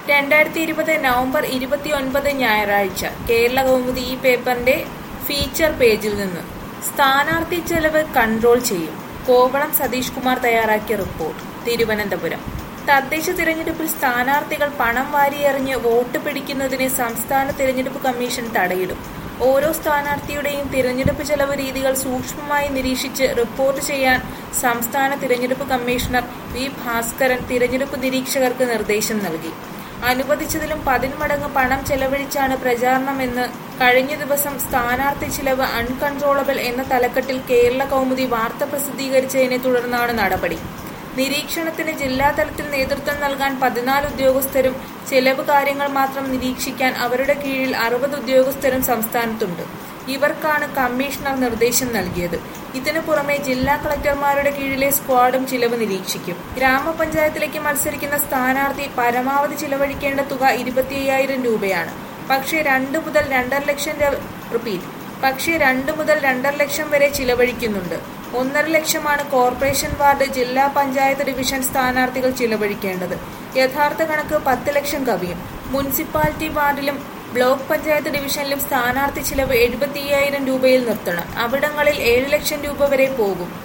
രണ്ടായിരത്തി ഇരുപത് നവംബർ ഇരുപത്തിയൊൻപത് ഞായറാഴ്ച കേരള കൗമുദി ഈ പേപ്പറിന്റെ ഫീച്ചർ പേജിൽ നിന്ന് സ്ഥാനാർത്ഥി ചെലവ് കൺട്രോൾ ചെയ്യും കോവളം സതീഷ് കുമാർ തയ്യാറാക്കിയ റിപ്പോർട്ട് തിരുവനന്തപുരം തദ്ദേശ തിരഞ്ഞെടുപ്പിൽ സ്ഥാനാർത്ഥികൾ പണം വാരിയെറിഞ്ഞ് വോട്ട് പിടിക്കുന്നതിനെ സംസ്ഥാന തിരഞ്ഞെടുപ്പ് കമ്മീഷൻ തടയിടും ഓരോ സ്ഥാനാർത്ഥിയുടെയും തിരഞ്ഞെടുപ്പ് ചെലവ് രീതികൾ സൂക്ഷ്മമായി നിരീക്ഷിച്ച് റിപ്പോർട്ട് ചെയ്യാൻ സംസ്ഥാന തിരഞ്ഞെടുപ്പ് കമ്മീഷണർ വി ഭാസ്കരൻ തിരഞ്ഞെടുപ്പ് നിരീക്ഷകർക്ക് നിർദ്ദേശം നൽകി അനുവദിച്ചതിലും പതിന്മടങ്ങ് പണം ചെലവഴിച്ചാണ് പ്രചാരണമെന്ന് കഴിഞ്ഞ ദിവസം സ്ഥാനാർത്ഥി ചിലവ് അൺകൺട്രോളബിൾ എന്ന തലക്കെട്ടിൽ കേരള കൗമുദി വാർത്ത പ്രസിദ്ധീകരിച്ചതിനെ തുടർന്നാണ് നടപടി നിരീക്ഷണത്തിന് ജില്ലാതലത്തിൽ നേതൃത്വം നൽകാൻ പതിനാല് ഉദ്യോഗസ്ഥരും ചെലവ് കാര്യങ്ങൾ മാത്രം നിരീക്ഷിക്കാൻ അവരുടെ കീഴിൽ അറുപത് ഉദ്യോഗസ്ഥരും സംസ്ഥാനത്തുണ്ട് ഇവർക്കാണ് കമ്മീഷണർ നിർദ്ദേശം നൽകിയത് ഇതിനു പുറമെ ജില്ലാ കളക്ടർമാരുടെ കീഴിലെ സ്ക്വാഡും ചിലവ് നിരീക്ഷിക്കും ഗ്രാമപഞ്ചായത്തിലേക്ക് മത്സരിക്കുന്ന സ്ഥാനാർത്ഥി പരമാവധി ചിലവഴിക്കേണ്ട തുക ഇരുപത്തി അയ്യായിരം രൂപയാണ് പക്ഷേ രണ്ട് മുതൽ രണ്ടര ലക്ഷം റിപ്പീറ്റ് പക്ഷേ രണ്ട് മുതൽ രണ്ടര ലക്ഷം വരെ ചിലവഴിക്കുന്നുണ്ട് ഒന്നര ലക്ഷമാണ് കോർപ്പറേഷൻ വാർഡ് ജില്ലാ പഞ്ചായത്ത് ഡിവിഷൻ സ്ഥാനാർത്ഥികൾ ചിലവഴിക്കേണ്ടത് യഥാർത്ഥ കണക്ക് പത്ത് ലക്ഷം കവിയും മുനിസിപ്പാലിറ്റി വാർഡിലും ബ്ലോക്ക് പഞ്ചായത്ത് ഡിവിഷനിലും സ്ഥാനാർത്ഥി ചിലവ് എഴുപത്തി രൂപയിൽ നിർത്തണം അവിടങ്ങളിൽ ഏഴ് ലക്ഷം രൂപ വരെ പോകും